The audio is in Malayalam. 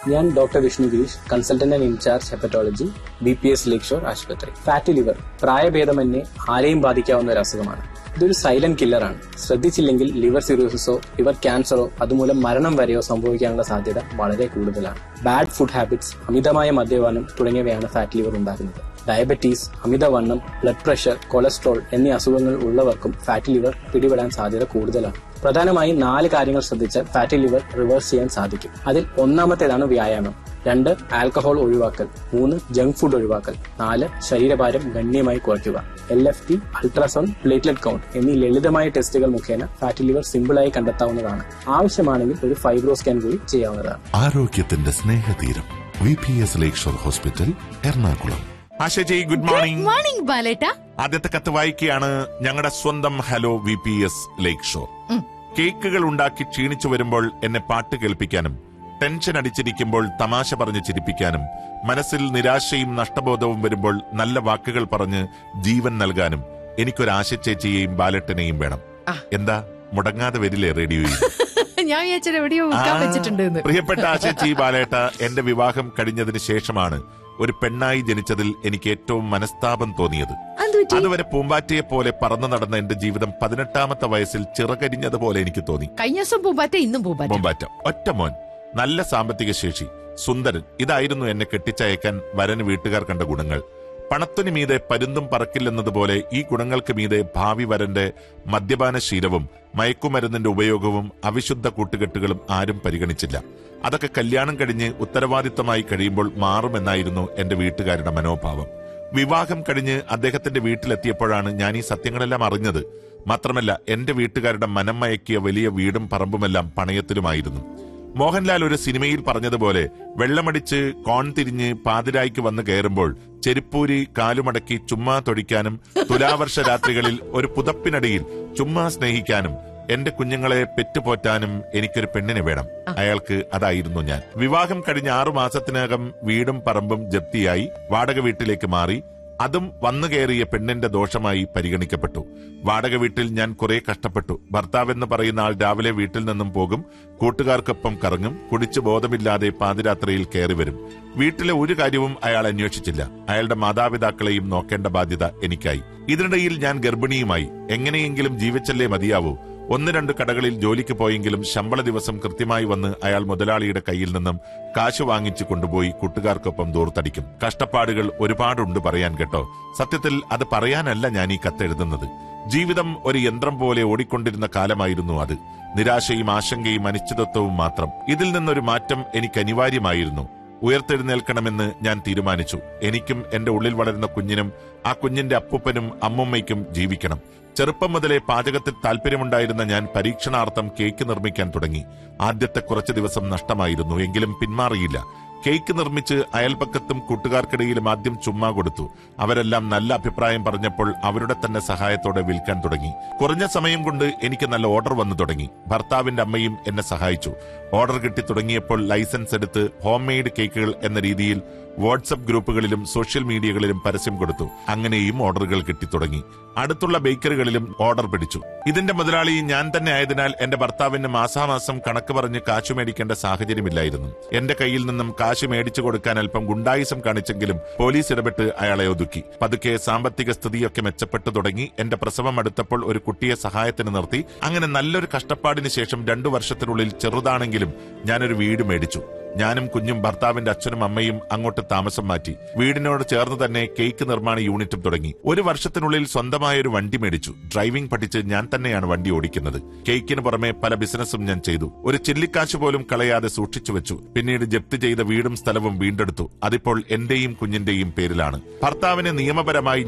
ഞാൻ doctor Vishnu Girish consultant and incharge hepatology B P S lakeshore ആശുപത്രി ഫാറ്റി ലിവർ പ്രായഭേദമന്യേ ആരെയും ബാധിക്കാവുന്ന ഒരു അസുഖമാണ് ഇതൊരു സൈലന്റ് കില്ലറാണ് ശ്രദ്ധിച്ചില്ലെങ്കിൽ ലിവർ സിറോസിസോ ലിവർ ക്യാൻസറോ അതുമൂലം മരണം വരെയോ സംഭവിക്കാനുള്ള സാധ്യത വളരെ കൂടുതലാണ് ബാഡ് ഫുഡ് ഹാബിറ്റ്സ് അമിതമായ മദ്യപാനം തുടങ്ങിയവയാണ് ഫാറ്റ് ലിവർ ഉണ്ടാക്കുന്നത് ഡയബറ്റീസ് അമിതവണ്ണം ബ്ലഡ് പ്രഷർ കൊളസ്ട്രോൾ എന്നീ അസുഖങ്ങൾ ഉള്ളവർക്കും ഫാറ്റി ലിവർ പിടിപെടാൻ സാധ്യത കൂടുതലാണ് പ്രധാനമായും നാല് കാര്യങ്ങൾ ശ്രദ്ധിച്ചാൽ ഫാറ്റി ലിവർ റിവേഴ്സ് ചെയ്യാൻ സാധിക്കും അതിൽ ഒന്നാമത്തേതാണ് വ്യായാമം രണ്ട് ആൽക്കഹോൾ ഒഴിവാക്കൽ മൂന്ന് ജങ്ക് ഫുഡ് ഒഴിവാക്കൽ നാല് ശരീരഭാരം ഗണ്യമായി കുറയ്ക്കുക L F T ultrasound platelet count എന്നീ ലളിതമായ ടെസ്റ്റുകൾ മുഖേന ഫാറ്റി ലിവർ സിമ്പിളായി കണ്ടെത്താവുന്നതാണ് ആവശ്യമാണെങ്കിൽ ഒരു ഫൈബ്രോ സ്കാൻ കൂടി ചെയ്യാവുന്നതാണ് ആരോഗ്യത്തിന്റെ Snehatheeram V P S lakeshore hospital Ernakulam Ashaji good morning morning ബാലേട്ട ആദ്യത്തെ കത്ത് വായിക്കുകയാണ് ഞങ്ങളുടെ സ്വന്തം hello V P S lakeshore കേക്കുകൾ ഉണ്ടാക്കി ക്ഷീണിച്ചു വരുമ്പോൾ എന്നെ പാട്ട് കേൾപ്പിക്കാനും ടെൻഷൻ അടിച്ചിരിക്കുമ്പോൾ തമാശ പറഞ്ഞ് ചിരിപ്പിക്കാനും മനസ്സിൽ നിരാശയും നഷ്ടബോധവും വരുമ്പോൾ നല്ല വാക്കുകൾ പറഞ്ഞ് ജീവൻ നൽകാനും എനിക്കൊരു ആശച്ചേച്ചിയെയും ബാലട്ടനെയും വേണം എന്താ മുടങ്ങാതെ വരില്ലേ റേഡിയോയിൽ ഞാൻ വിചാരിച്ചത് എവിടെയോ വെക്കാൻ വെച്ചിട്ടുണ്ട് എന്ന് പ്രിയപ്പെട്ട ആശച്ചി ബാലേട്ട എന്റെ വിവാഹം കഴിഞ്ഞതിന് ശേഷമാണ് ഒരു പെണ്ണായി ജനിച്ചതിൽ എനിക്ക് ഏറ്റവും മനസ്താപം തോന്നിയത് അത് പറ്റി അതുവരെ പൂമ്പാറ്റയെ പോലെ പറന്നു നടന്ന എന്റെ ജീവിതം പതിനെട്ടാമത്തെ വയസ്സിൽ ചിറകരിഞ്ഞതുപോലെ എനിക്ക് തോന്നി കഴിഞ്ഞ ദിവസം പൂമ്പാറ്റ ഇന്നും പൂമ്പാറ്റ പൂമ്പാറ്റ ഒറ്റ മോൻ നല്ല സാമ്പത്തിക ശേഷി സുന്ദരൻ ഇതായിരുന്നു എന്നെ കെട്ടിച്ചയക്കാൻ വരന് വീട്ടുകാർ കണ്ട ഗുണങ്ങൾ പണത്തിനു മീതെ പരുന്തും പറക്കില്ലെന്നതുപോലെ ഈ ഗുണങ്ങൾക്ക് മീതെ ഭാവി വരന്റെ മദ്യപാന ശീലവും മയക്കുമരുന്നിന്റെ ഉപയോഗവും അവിശുദ്ധ കൂട്ടുകെട്ടുകളും ആരും പരിഗണിച്ചില്ല അതൊക്കെ കല്യാണം കഴിഞ്ഞ് ഉത്തരവാദിത്തമായി കഴിയുമ്പോൾ മാറുമെന്നായിരുന്നു എന്റെ വീട്ടുകാരുടെ മനോഭാവം വിവാഹം കഴിഞ്ഞ് അദ്ദേഹത്തിന്റെ വീട്ടിലെത്തിയപ്പോഴാണ് ഞാൻ ഈ സത്യങ്ങളെല്ലാം അറിഞ്ഞത് മാത്രമല്ല എന്റെ വീട്ടുകാരുടെ മനം മയക്കിയ വലിയ വീടും പറമ്പുമെല്ലാം പണയത്തിലുമായിരുന്നു മോഹൻലാൽ ഒരു സിനിമയിൽ പറഞ്ഞതുപോലെ വെള്ളമടിച്ച് കോൺ തിരിഞ്ഞ് പാതിരായ്ക്ക് വന്ന് കയറുമ്പോൾ ചെരുപ്പൂരി കാലുമടക്കി ചുമ്മാ തൊടിക്കാനും തുലാവർഷ രാത്രികളിൽ ഒരു പുതപ്പിനടിയിൽ ചുമ്മാ സ്നേഹിക്കാനും എന്റെ കുഞ്ഞുങ്ങളെ പെറ്റുപോറ്റാനും എനിക്കൊരു പെണ്ണിനെ വേണം അയാൾക്ക് അതായിരുന്നു ഞാൻ വിവാഹം കഴിഞ്ഞ ആറു മാസത്തിനകം വീടും പറമ്പും ജപ്തിയായി വാടക വീട്ടിലേക്ക് മാറി അതും വന്നു കയറിയ പെണ്ണിന്റെ ദോഷമായി പരിഗണിക്കപ്പെട്ടു വാടക വീട്ടിൽ ഞാൻ കുറെ കഷ്ടപ്പെട്ടു ഭർത്താവെന്ന് പറയുന്ന ആൾ രാവിലെ വീട്ടിൽ നിന്നും പോകും കൂട്ടുകാർക്കൊപ്പം കറങ്ങും കുടിച്ചു ബോധമില്ലാതെ പാതിരാത്രിയിൽ കയറി വരും വീട്ടിലെ ഒരു കാര്യവും അയാൾ അന്വേഷിച്ചില്ല അയാളുടെ മാതാപിതാക്കളെയും നോക്കേണ്ട ബാധ്യത എനിക്കായി ഇതിനിടയിൽ ഞാൻ ഗർഭിണിയുമായി എങ്ങനെയെങ്കിലും ജീവിച്ചല്ലേ മതിയാവൂ ഒന്ന് രണ്ട് കടകളിൽ ജോലിക്ക് പോയെങ്കിലും ശമ്പള ദിവസം കൃത്യമായി വന്ന് അയാൾ മുതലാളിയുടെ കയ്യിൽ നിന്നും കാശ് വാങ്ങിച്ചു കൊണ്ടുപോയി കൂട്ടുകാർക്കൊപ്പം ദൂർത്തടിക്കും കഷ്ടപ്പാടുകൾ ഒരുപാടുണ്ട് പറയാൻ കേട്ടോ സത്യത്തിൽ അത് പറയാനല്ല ഞാൻ ഈ കത്തെഴുതുന്നത് ജീവിതം ഒരു യന്ത്രം പോലെ ഓടിക്കൊണ്ടിരുന്ന കാലമായിരുന്നു അത് നിരാശയും ആശങ്കയും അനിശ്ചിതത്വവും മാത്രം ഇതിൽ നിന്നൊരു മാറ്റം എനിക്ക് അനിവാര്യമായിരുന്നു ഉയർത്തെഴുന്നേൽക്കണമെന്ന് ഞാൻ തീരുമാനിച്ചു എനിക്കും എന്റെ ഉള്ളിൽ വളരുന്ന കുഞ്ഞിനും ആ കുഞ്ഞിന്റെ അപ്പൂപ്പനും അമ്മുമ്മയ്ക്കും ജീവിക്കണം ചെറുപ്പം മുതലേ പാചകത്തിൽ താല്പര്യമുണ്ടായിരുന്ന ഞാൻ പരീക്ഷണാർത്ഥം കേക്ക് നിർമ്മിക്കാൻ തുടങ്ങി ആദ്യത്തെ കുറച്ചു ദിവസം നഷ്ടമായിരുന്നു എങ്കിലും പിന്മാറിയില്ല കേക്ക് നിർമ്മിച്ച് അയൽപക്കത്തും കൂട്ടുകാർക്കിടയിലും ആദ്യം ചുമ്മാ കൊടുത്തു അവരെല്ലാം നല്ല അഭിപ്രായം പറഞ്ഞപ്പോൾ അവരുടെ തന്നെ സഹായത്തോടെ വിൽക്കാൻ തുടങ്ങി കുറഞ്ഞ സമയം കൊണ്ട് എനിക്ക് നല്ല ഓർഡർ വന്നു തുടങ്ങി ഭർത്താവിന്റെ അമ്മയും എന്നെ സഹായിച്ചു ഓർഡർ കിട്ടി തുടങ്ങിയപ്പോൾ ലൈസൻസ് എടുത്ത് ഹോം മെയ്ഡ് കേക്കുകൾ എന്ന രീതിയിൽ വാട്സപ്പ് ഗ്രൂപ്പുകളിലും സോഷ്യൽ മീഡിയകളിലും പരസ്യം കൊടുത്തു അങ്ങനെയും ഓർഡറുകൾ കിട്ടി തുടങ്ങി അടുത്തുള്ള ബേക്കറികളിലും ഓർഡർ പിടിച്ചു ഇതിന്റെ മുതലാളി ഞാൻ തന്നെ ആയതിനാൽ എന്റെ ഭർത്താവിന് മാസാമാസം കണക്ക് പറഞ്ഞ് കാശ് മേടിക്കേണ്ട സാഹചര്യമില്ലായിരുന്നു എന്റെ കയ്യിൽ നിന്നും കാശ് മേടിച്ചു കൊടുക്കാൻ അല്പം ഗുണ്ടായിസം കാണിച്ചെങ്കിലും പോലീസ് ഇടപെട്ട് അയാളെ ഒതുക്കി പതുക്കെ സാമ്പത്തിക സ്ഥിതിയൊക്കെ മെച്ചപ്പെട്ടു തുടങ്ങി എന്റെ പ്രസവം അടുത്തപ്പോൾ ഒരു കുട്ടിയെ സഹായത്തിന് നിർത്തി അങ്ങനെ നല്ലൊരു കഷ്ടപ്പാടിന് ശേഷം രണ്ടു വർഷത്തിനുള്ളിൽ ചെറുതാണെങ്കിലും ഞാനൊരു വീട് മേടിച്ചു ഞാനും കുഞ്ഞും ഭർത്താവിന്റെ അച്ഛനും അമ്മയും അങ്ങോട്ട് താമസം മാറ്റി വീടിനോട് ചേർന്ന് തന്നെ കേക്ക് നിർമ്മാണ യൂണിറ്റും തുടങ്ങി ഒരു വർഷത്തിനുള്ളിൽ സ്വന്തമായ ഒരു വണ്ടി മേടിച്ചു ഡ്രൈവിംഗ് പഠിച്ച് ഞാൻ തന്നെയാണ് വണ്ടി ഓടിക്കുന്നത് കേക്കിന് പുറമെ പല ബിസിനസ്സും ഞാൻ ചെയ്തു ഒരു ചില്ലിക്കാശ് പോലും കളയാതെ സൂക്ഷിച്ചു വെച്ചു പിന്നീട് ജപ്തി ചെയ്ത വീടും സ്ഥലവും വീണ്ടെടുത്തു അതിപ്പോൾ എന്റെയും കുഞ്ഞിന്റെയും പേരിലാണ് ഭർത്താവിന് നിയമപരമായി